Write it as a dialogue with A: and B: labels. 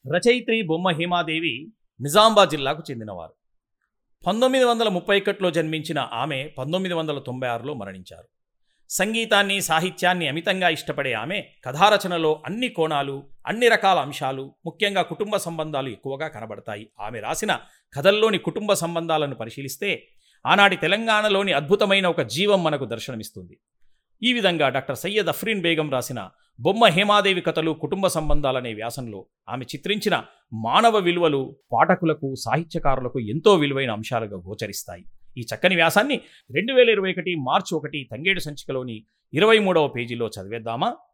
A: రచయిత్రి బొమ్మ హేమాదేవి నిజామాబాద్ జిల్లాకు చెందినవారు పంతొమ్మిది వందల ముప్పై ఒకటిలో జన్మించిన ఆమె పంతొమ్మిది వందల తొంభై ఆరులో మరణించారు సంగీతాన్ని సాహిత్యాన్ని అమితంగా ఇష్టపడే ఆమె కథారచనలో అన్ని కోణాలు అన్ని రకాల అంశాలు ముఖ్యంగా కుటుంబ సంబంధాలు ఎక్కువగా కనబడతాయి ఆమె రాసిన కథల్లోని కుటుంబ సంబంధాలను పరిశీలిస్తే ఆనాటి తెలంగాణలోని అద్భుతమైన ఒక జీవం మనకు దర్శనమిస్తుంది ఈ విధంగా డాక్టర్ సయ్యద్ అఫ్రీన్ బేగం రాసిన బొమ్మ హేమాదేవి కథలు కుటుంబ సంబంధాలనే వ్యాసంలో ఆమె చిత్రించిన మానవ విలువలు పాఠకులకు సాహిత్యకారులకు ఎంతో విలువైన అంశాలుగా గోచరిస్తాయి ఈ చక్కని వ్యాసాన్ని రెండు వేల ఇరవై ఒకటి మార్చి ఒకటి తంగేడు సంచికలోని ఇరవై మూడవ పేజీలో చదివేద్దామా